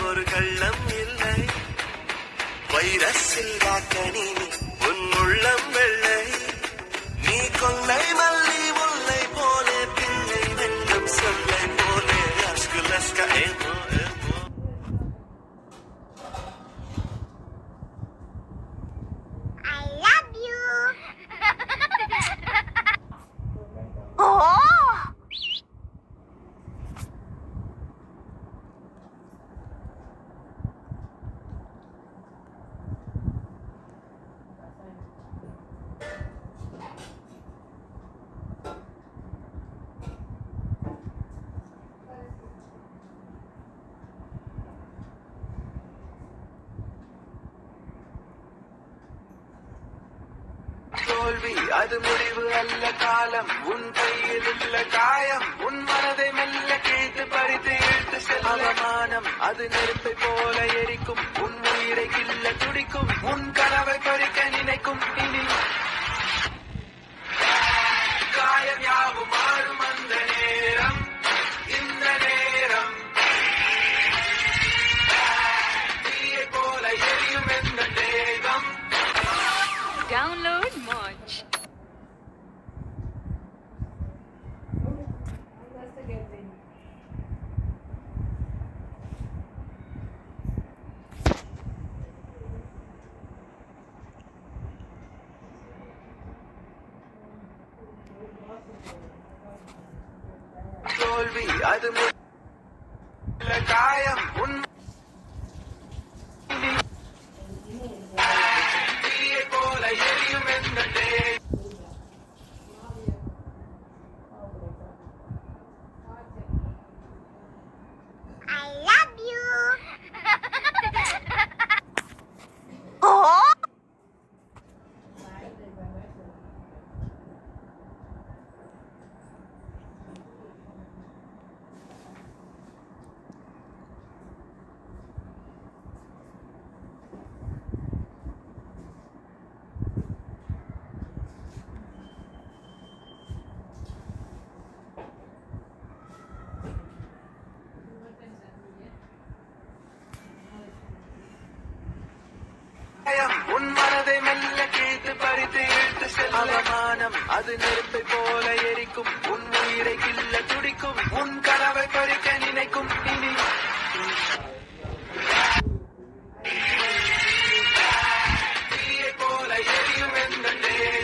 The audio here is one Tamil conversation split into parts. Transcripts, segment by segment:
ஒரு கள்ளம் இல்லை வைரஸில் வாக்கணி உன் உள்ளம் வெள்ளை நீ கொள்ளை மல்லி முல்லை போலே பிள்ளை வெள்ளம் சொல்லை போலே அஸ்கு லஸ்க ஏமோ ஏமோ I love you. oh. தோல்வி அது முடிவு அல்ல காலம் உன் கையில் உள்ள காயம் உன் மனதை மெல்ல கிழித்து பறித்து இழுத்து செல்ல அவமானம் அது நெருப்பை போல எரிக்கும் உன் உயிரை கில்ல துடிக்கும் உன் கனவை பறிக்க நினைக்கும் இனி காயம் யாவும் மாறும் அந்த நேரம் இந்த நேரம் தீயை போல எரியும் எந்த தேகம் Download Munch. தோல்வி அது மு- இல்ல காயம் உன் தீயை போல எரியும் எந்த தே- I love you. oh. காயம் உன் மனதை மெல்ல கிழித்து பறித்து இழுத்து செல்ல அவமானம் அது நெருப்பை போல எரிக்கும் உன் உயிரை கில்ல துடிக்கும் உன் கனவை பறிக்க நினைக்கும் இனி தீயை போல எரியும் எந்த தே-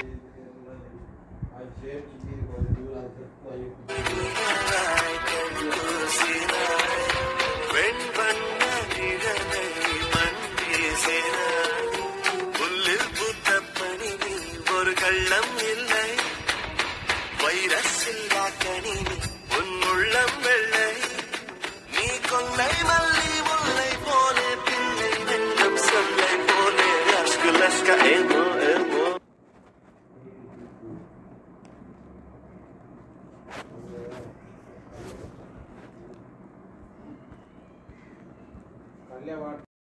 வெண்வண்ண நிழலை மண் வீசினாய். புல்லில் பூத்த பனி நீ ஒரு கள்ளம் இல்லை வைரஸில் வாக்கணி உன் உள்ளம் வெள்ளை நீ கொள்ளை மல்லி முல்லை போலே பிள்ளை வெள்ளம் சொல்லை போலே அஸ்கு லஸ்க ஏமோ ஏமோ கல்யாணம்